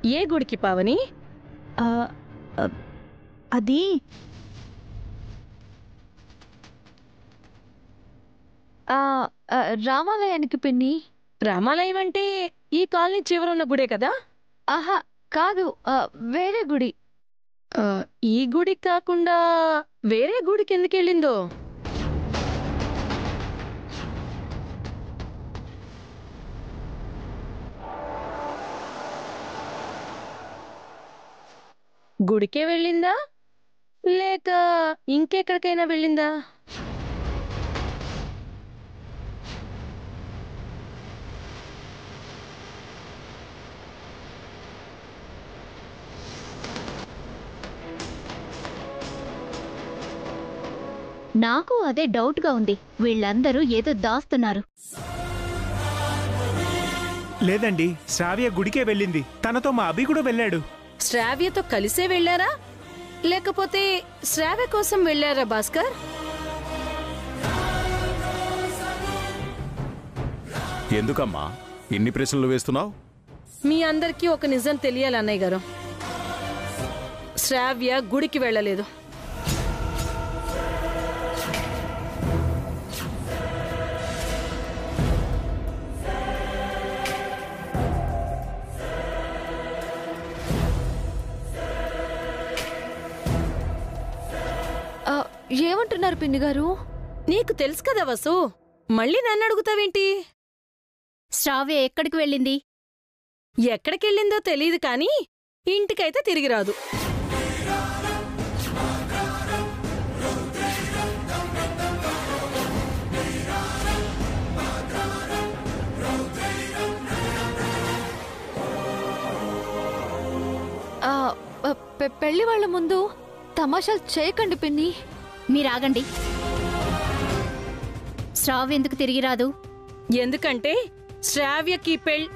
ఏ గుడికి పావని ఆ, ఆ, అది ఆ, ఆ, రామాలయానికి పిన్ని రామాలయం అంటే ఈ కాలనీ చివరున్న గుడే కదా ఆహా కాదు ఆ, వేరే గుడి ఆ, ఈ గుడి కాకుండా వేరే గుడికి ఎందుకు వెళ్ళిందో గుడికే వెళ్ళిందా లేక ఇంకెక్కడికైనా వెళ్ళిందా నాకు అదే డౌట్గా ఉంది వీళ్ళందరూ ఏదో దాస్తున్నారు లేదండి శ్రావ్య గుడికే వెళ్ళింది తనతో మా అభి కూడా వెళ్ళాడు శ్రావ్యతో కలిసే వెళ్ళారా లేకపోతే శ్రావ్య కోసం వెళ్ళారా భాస్కర్ ఎందుకమ్మా ఇన్ని ప్రశ్నలు వేస్తున్నావు మీ అందరికీ ఒక నిజం తెలియాలి అన్నయ్య గారు శ్రావ్య గుడికి వెళ్ళలేదు ఆ, ఏమంటున్నారు పిన్ని గారు నీకు తెలుసు కదా వసు మళ్ళీ నన్ను అడుగుతావేంటి శ్రావ్య ఎక్కడికి వెళ్ళింది ఎక్కడికెళ్ళిందో తెలియదు కానీ ఇంటికైతే తిరిగి రాదు ఆ, ఆ, పె- పెళ్లి వాళ్ళ ముందు తమాషాలు చేయకండి పిన్ని మీరాగండి శ్రావ్య ఎందుకు తిరిగి రాదు ఎందుకంటే శ్రావ్యకి పెళ్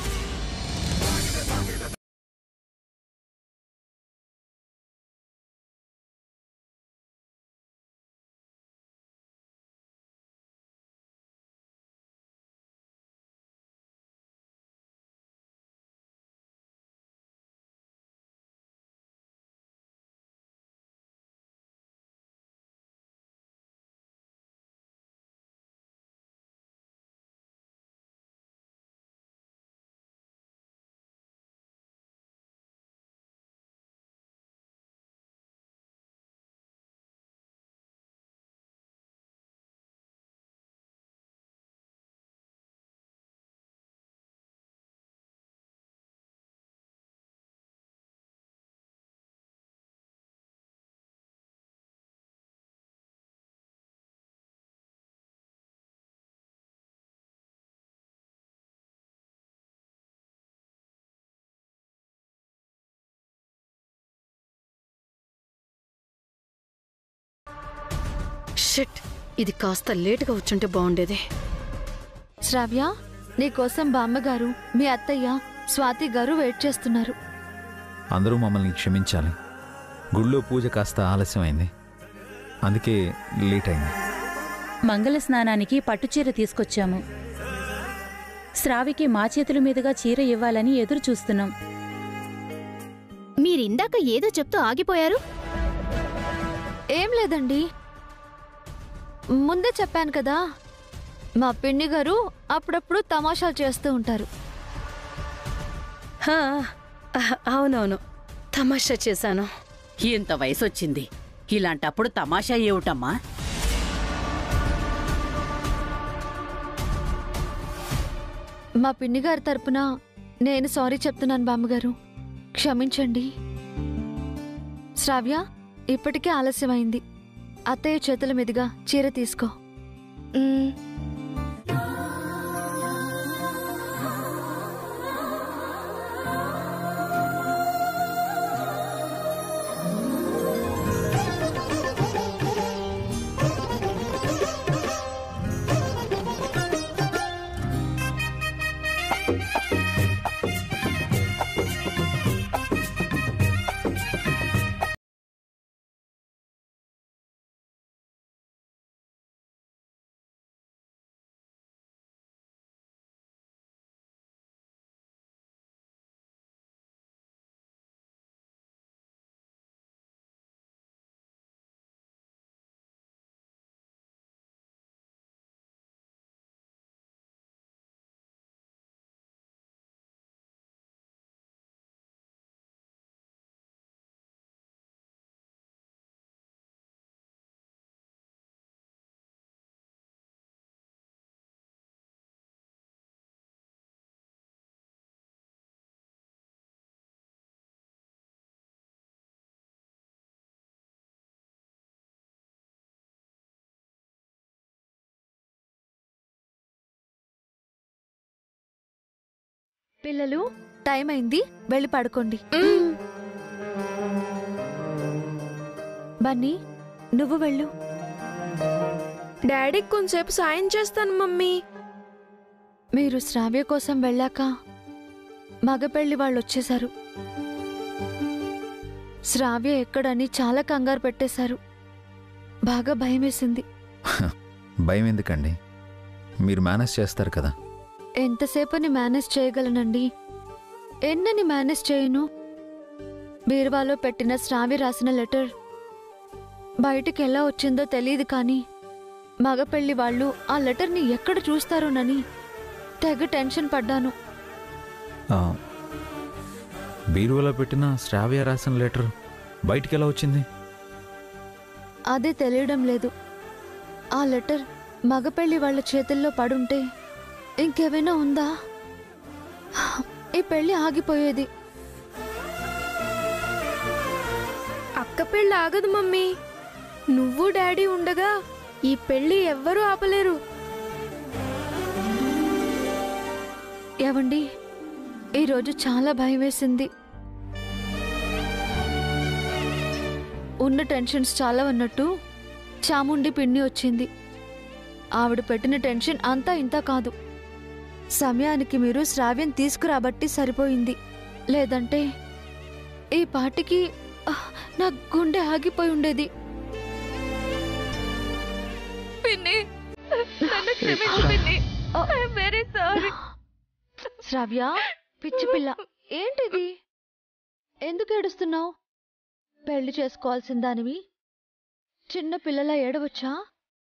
షిట్ ఇది కాస్త లేటుగా వచ్చుంటే బాగుండేది శ్రావ్య నీకోసం బామ్మగారు మీ అత్తయ్య స్వాతి గారు వెయిట్ చేస్తున్నారు అందరూ మమ్మల్ని క్షమించాలి గుళ్ళో పూజ కాస్త ఆలస్యమైంది అందుకే లేట్ అయింది మంగళ స్నానానికి పట్టుచీర తీసుకొచ్చాము శ్రావికి మా చేతుల మీదుగా చీర ఇవ్వాలని ఎదురు చూస్తున్నాం మీరిందాక ఏదో చెప్తూ ఆగిపోయారు ఏం లేదండి ముందే చెప్పాను కదా మా పిన్ని గారు అప్పుడప్పుడు తమాషాలు చేస్తూ ఉంటారు హా, అహ, అవునవును తమాషా చేశాను ఇంత వయసొచ్చింది ఇలాంటప్పుడు తమాషా ఏమిటమ్మా మా పిన్ని గారి తరపున నేను సారీ చెప్తున్నాను బామ్మగారు క్షమించండి శ్రావ్య ఇప్పటికే ఆలస్యమైంది అత్తయ్య చేతుల మీదుగా చీర తీసుకో పిల్లలు టైం అయింది వెళ్ళి పడుకోండి బన్నీ నువ్వు వెళ్ళు డాడీకి కొంచెంసేపు సాయం చేస్తాను మమ్మీ మీరు శ్రావ్య కోసం వెళ్ళాక మగ పెళ్లి వాళ్ళు వచ్చేశారు శ్రావ్య ఎక్కడని చాలా కంగారు పెట్టేశారు బాగా భయమేసింది భయం ఎందుకండి మీరు మేనేజ్ చేస్తారు కదా ఎంతసేపని మేనేజ్ చేయగలనండి ఎన్నని మేనేజ్ చేయను బీరువాలో పెట్టిన శ్రావ్య రాసిన లెటర్ బయటికి ఎలా వచ్చిందో తెలియదు కానీ మగ పెళ్లి వాళ్ళు ఆ లెటర్ని ఎక్కడ చూస్తారోనని తెగ టెన్షన్ పడ్డాను ఆ, బీరువాలో పెట్టిన శ్రావ్య రాసిన లెటర్ బయటికి ఎలా వచ్చింది అదే తెలియడం లేదు ఆ లెటర్ మగ పెళ్లి వాళ్ళ చేతుల్లో పడుంటే ఇంకేమైనా ఉందా ఈ పెళ్లి ఆగిపోయేది అక్క పెళ్ళి ఆగదు మమ్మీ నువ్వు డాడీ ఉండగా ఈ పెళ్లి ఎవ్వరూ ఆపలేరు ఏవండి ఈరోజు చాలా భయం వేసింది ఉన్న టెన్షన్స్ చాలా ఉన్నట్టు చాముండి పిన్ని వచ్చింది ఆవిడ పెట్టిన టెన్షన్ అంతా ఇంత కాదు సమయానికి మీరు శ్రావ్యం తీసుకురాబట్టి సరిపోయింది లేదంటే ఈ పాటికి ఆ, నా గుండె ఆగిపోయి ఉండేది పిన్ని నన్ను క్షమించు పిన్ని వెరీ సారీ శ్రావ్య పిచ్చి పిల్ల ఏంటిది ఎందుకు ఏడుస్తున్నావు పెళ్లి చేసుకోవాల్సిన దానివి చిన్న పిల్లలా ఏడవచ్చా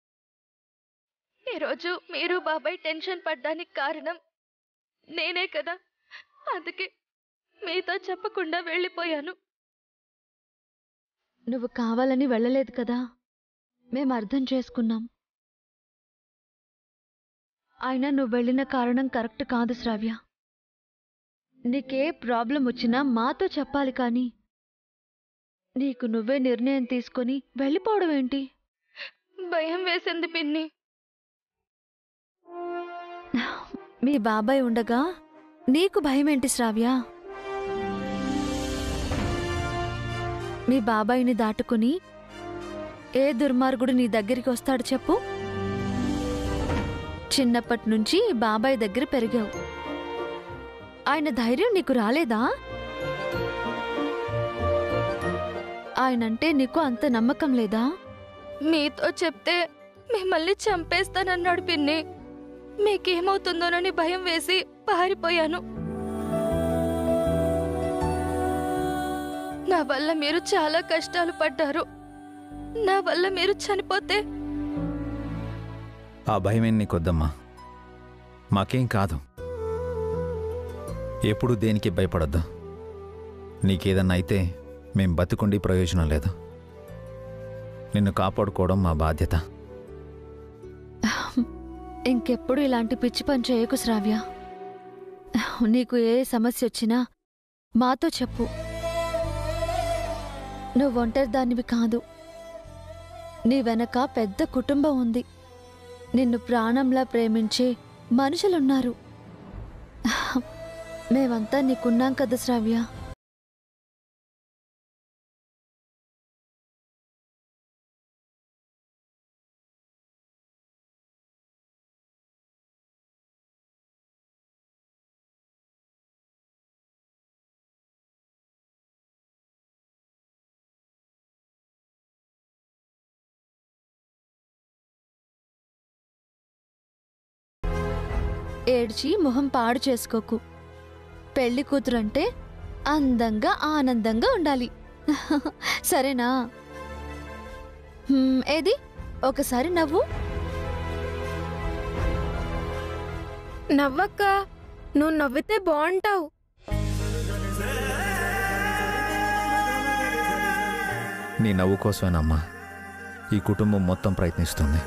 ఈరోజు మీరు బాబాయ్ టెన్షన్ పడ్డానికి కారణం నేనే కదా అందుకే మీతో చెప్పకుండా వెళ్ళిపోయాను నువ్వు కావాలని వెళ్ళలేదు కదా మేము అర్థం చేసుకున్నాం అయినా నువ్వు వెళ్ళిన కారణం కరెక్ట్ కాదు శ్రావ్య నీకే ప్రాబ్లం వచ్చినా మాతో చెప్పాలి కానీ నీకు నువ్వే నిర్ణయం తీసుకొని వెళ్ళిపోవడం ఏంటి భయం వేసింది పిన్ని మీ బాబాయ్ ఉండగా నీకు భయం ఏంటి శ్రావ్య మీ బాబాయిని దాటుకుని ఏ దుర్మార్గుడు నీ దగ్గరికి వస్తాడు చెప్పు చిన్నప్పటి నుంచి బాబాయ్ దగ్గర పెరిగావు ఆయన ధైర్యం నీకు రాలేదా ఆయనంటే నీకు అంత నమ్మకం లేదా మీతో చెప్తే మిమ్మల్ని చంపేస్తానన్నాడు పిన్ని మీకేమవుతుందోనని భయం వేసి పారిపోయాను నా వల్ల మీరు చాలా కష్టాలు పడ్డారు నా వల్ల మీరు చనిపోతే ఆ భయమేం నీకొద్దమ్మా మాకేం కాదు ఎప్పుడు దేనికి భయపడొద్దు నీకేదన్నా అయితే మేం బతుకుండి ప్రయోజనం లేదు నిన్ను కాపాడుకోవడం మా బాధ్యత ఇంకెప్పుడు ఇలాంటి పిచ్చి పని చేయకు శ్రావ్య నీకు ఏ సమస్య వచ్చినా మాతో చెప్పు నువ్వు ఒంటరి దానివి కాదు నీ వెనక పెద్ద కుటుంబం ఉంది నిన్ను ప్రాణంలా ప్రేమించే మనుషులున్నారు మేమంతా నీకున్నాం కదా శ్రావ్య ఏడ్చి మొహం పాడు చేసుకోకు పెళ్లి కూతురంటే అందంగా ఆనందంగా ఉండాలి సరేనా హ్మ్, ఏది ఒకసారి నవ్వు నవ్వక్క నువ్వు నవ్వితే బాగుంటావు నీ నవ్వు కోసమేనమ్మా ఈ కుటుంబం మొత్తం ప్రయత్నిస్తుంది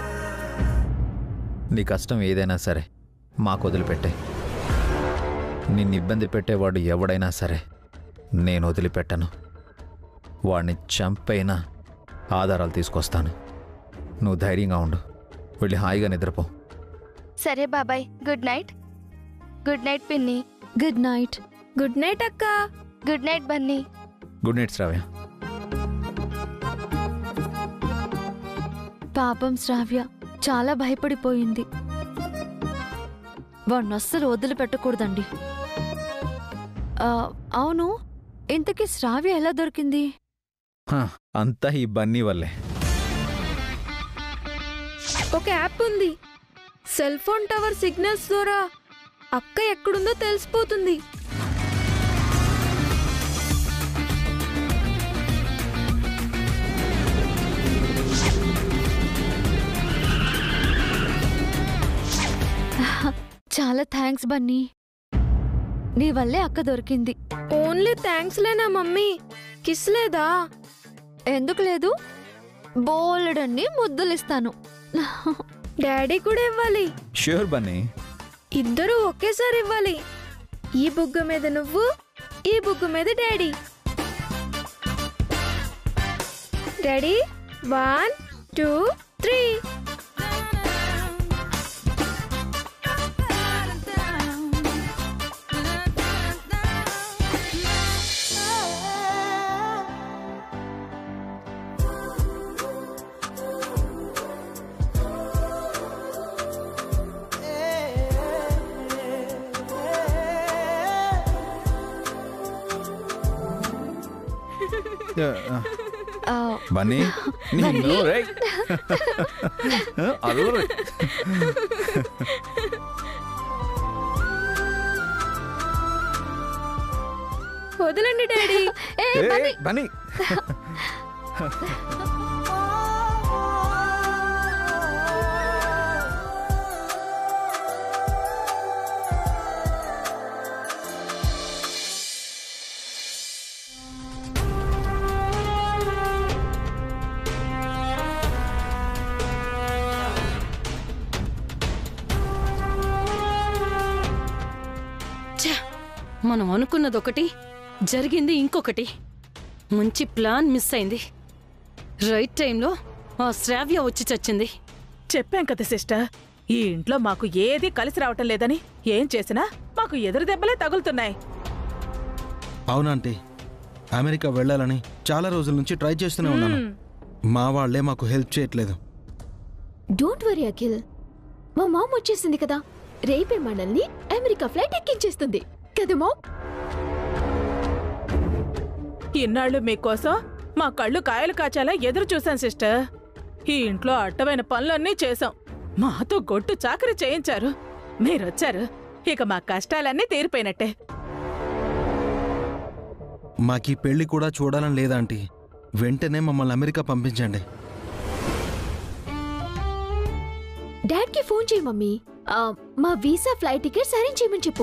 నీ కష్టం ఏదైనా సరే మాకు వదిలిపెట్టే నిన్ను ఇబ్బంది పెట్టేవాడు ఎవడైనా సరే నేను వదిలిపెట్టను వాడిని చంపైనా ఆధారాలు తీసుకొస్తాను నువ్వు ధైర్యంగా ఉండు వెళ్ళి హాయిగా నిద్రపో సరే బాబాయ్ గుడ్ నైట్ గుడ్ నైట్ పిన్ని గుడ్ నైట్ గుడ్ నైట్ అక్క good night Bunny good night Sravya పాపం శ్రావ్య చాలా భయపడిపోయింది వాడిని అస్సలు వదిలిపెట్టకూడదండి ఆ, అవును ఇంతకీ శ్రావ్య ఎలా దొరికింది హ, అంతా ఈ బన్నీ వల్లే ఒక యాప్ ఉంది సెల్ ఫోన్ టవర్ సిగ్నల్స్ ద్వారా అక్క ఎక్కడుందో తెలిసిపోతుంది చాలా థ్యాంక్స్ బన్నీ నీ వల్లే అక్క దొరికింది ఓన్లీ థ్యాంక్స్ లేనా మమ్మీ కిస్ లేదా ఎందుకు లేదు బోలెడన్ని ముద్దులిస్తాను డాడీ కూడా ఇవ్వాలి ష్యూర్ బన్నీ ఇద్దరు ఒకేసారి ఇవ్వాలి ఈ బుగ్గ మీద నువ్వు ఈ బుగ్గ మీద daddy daddy one two three ఆ, బన్నీ నిన్ను రేయ్. అరువురు. వదలండి డాడీ ఏ, ఏయ్, బన్నీ. బన్నీ ఛ! మనం అనుకున్నది ఒకటి జరిగింది ఇంకొకటి మంచి ప్లాన్ మిస్ అయింది రైట్ టైంలో ఆ శ్రావ్య వచ్చి చచ్చింది చెప్పాం కదా సిస్టర్ ఈ ఇంట్లో మాకు ఏది కలిసి రావటం లేదని ఏం చేసినా మాకు ఎదురు దెబ్బలే తగులుతున్నాయి అవునంటీ అమెరికా వెళ్ళాలని చాలా రోజుల నుంచి ట్రై చేస్తూనే ఉన్నాను మా వాళ్లే మాకు హెల్ప్ చేయట్లేదు డోంట్ వరీ అఖిల్ మా మామ్ వచ్చేసింది కదా రేపే మనల్ని అమెరికా ఫ్లైట్ ఎక్కించేస్తుంది కదా మామ్ ఇన్నాళ్ళు మీకోసం మా కళ్ళు కాయలు కాచేలా ఎదురు చూశాం సిస్టర్ ఈ ఇంట్లో అడ్డమైన పనులన్నీ చేశాం మాతో గొడ్డు చాకరీ చేయించారు మీరొచ్చారు ఇక మా కష్టాలన్నీ తీరిపోయినట్టే మాకీ పెళ్లి కూడా చూడాలని లేదాంటీ వెంటనే మమ్మల్ని అమెరికా పంపించండి డాడ్ కి ఫోన్ చేయి మమ్మీ ఆ, మా వీసా ఫ్లైట్ టికెట్స్ అరేంజ్ చేయమని చెప్పు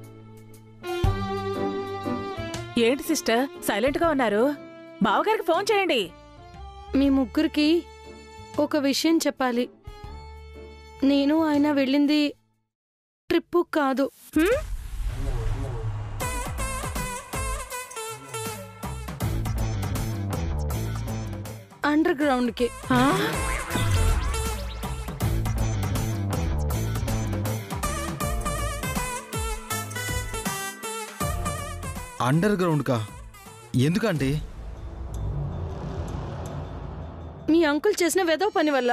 ఏంటి సిస్టర్ సైలెంట్ గా ఉన్నారు బావగారికి ఫోన్ చేయండి మీ ముగ్గురికి ఒక విషయం చెప్పాలి నేను ఆయన వెళ్ళింది ట్రిప్పు కాదు హ్మ్? అండర్ గ్రౌండ్కి ఆ? అండర్ గ్రౌండ్ కా ఎందుకంటే మీ అంకుల్ చేసిన వెదవ పని వల్ల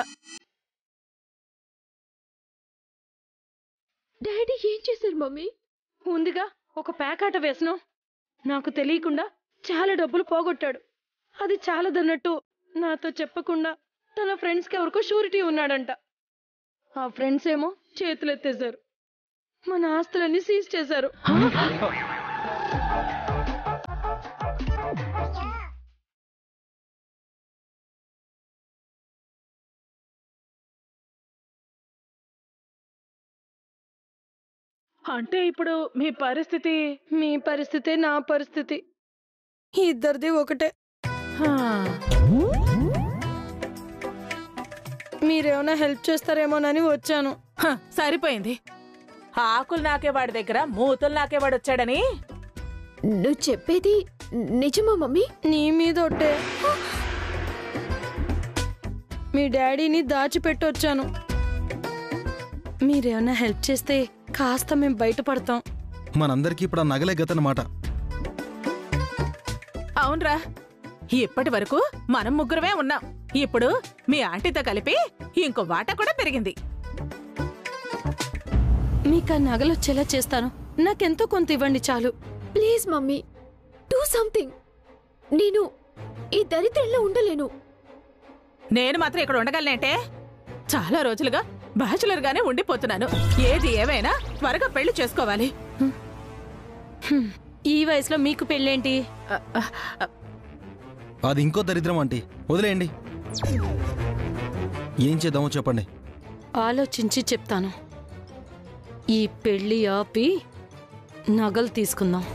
డాడీ ఏం చేశారు మమ్మీ ఉందిగా ఒక పేకాట వేసను నాకు తెలియకుండా చాలా డబ్బులు పోగొట్టాడు అది చాలదన్నట్టు నాతో చెప్పకుండా తన ఫ్రెండ్స్కి ఎవరికో షూరిటీ ఉన్నాడంట ఆ ఫ్రెండ్స్ ఏమో చేతులెత్తేశారు మన ఆస్తులన్నీ సీజ్ చేశారు అంటే ఇప్పుడు మీ పరిస్థితి మీ పరిస్థితే నా పరిస్థితి ఇద్దరిది ఒకటే హా. మీరేమైనా హెల్ప్ చేస్తారేమోనని వచ్చాను హ, సరిపోయింది ఆకులు నాకేవాడి దగ్గర మూతులు నాకేవాడు వచ్చాడని నువ్వు చెప్పేది నిజమా మమ్మీ నీ మీద ఒట్టే మీ డాడీని దాచిపెట్టొచ్చాను మీరేమైనా హెల్ప్ చేస్తే కాస్త మేము బయటపడతాం మనందరికీ ఇప్పుడు ఆ నగలే గతనమాట అవునరా ఇప్పటి వరకు మనం ముగ్గురమే ఉన్నాం ఇప్పుడు మీ ఆంటీతో కలిపి ఇంకో వాటా కూడా పెరిగింది మీకు ఆ నగలు వచ్చేలా చేస్తాను నాకెంతో కొంత ఇవ్వండి చాలు ప్లీజ్ మమ్మీ డూ సంథింగ్ నేను ఈ దరిద్రంలో ఉండలేను నేను మాత్రం ఇక్కడ ఉండగలనంటే చాలా రోజులుగా బ్యాచులర్ గానే ఉండిపోతున్నాను ఏది ఏమైనా త్వరగా పెళ్లి చేసుకోవాలి ఈ వయసులో మీకు పెళ్ళేంటి అది ఇంకో దరిద్రం ఆంటీ వదిలేయండి ఏం చేద్దామో చెప్పండి ఆలోచించి చెప్తాను ఈ పెళ్లి ఆపి నగలు తీసుకుందాం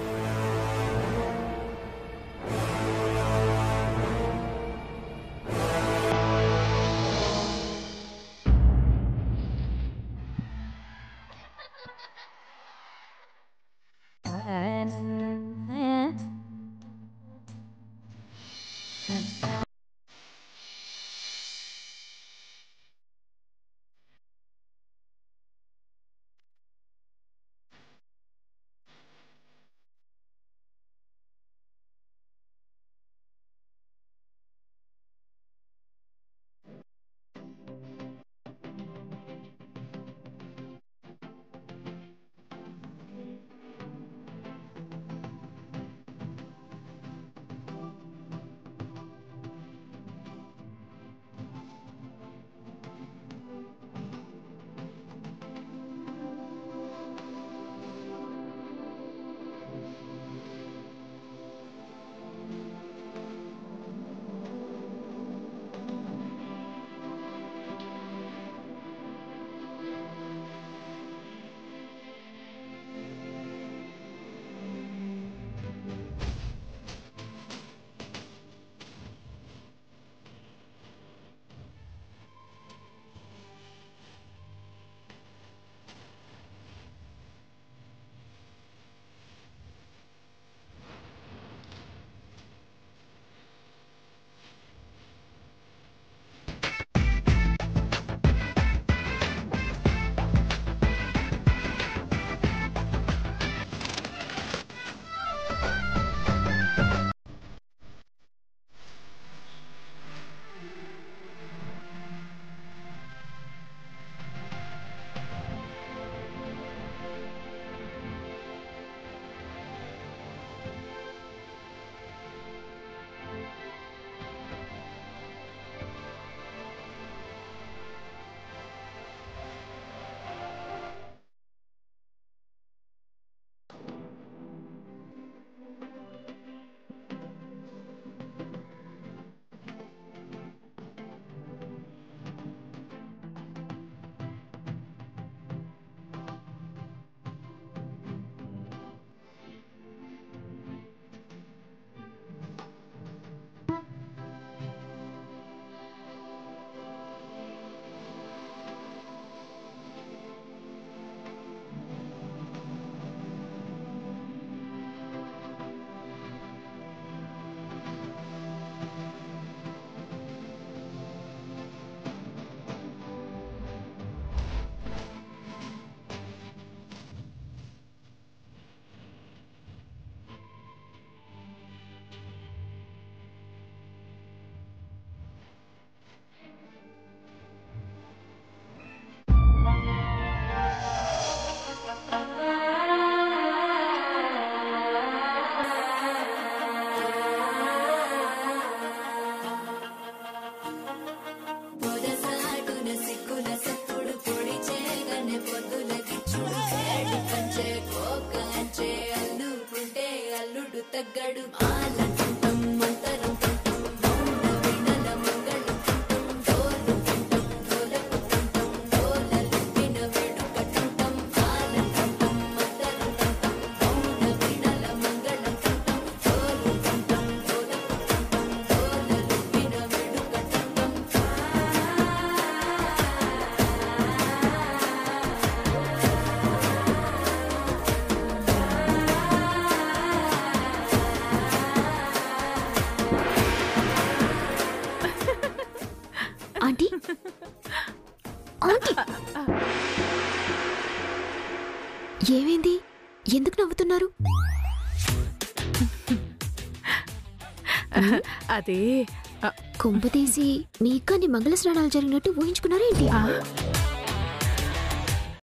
తగ్గడు ఆలంటం మంతరం కంఠం మౌన వీణల మంగళం కంఠం డోలు కంఠం డోలకు కంఠం డోలలిప్పిన వేడుక కంఠం ఆలంటం మంతరం కంఠం మౌన వీణల మంగళం కంఠం డోలు కంఠం డోలకు కంఠం డోలలిప్పిన వేడుక కంఠం ఆంటీ ఆంటీ ఏమైంది ఎందుకు నవ్వుతున్నారు అది కొంప తీసి మీ కానీ మంగళ స్నానాలు జరిగినట్టు ఊహించుకున్నారేంటి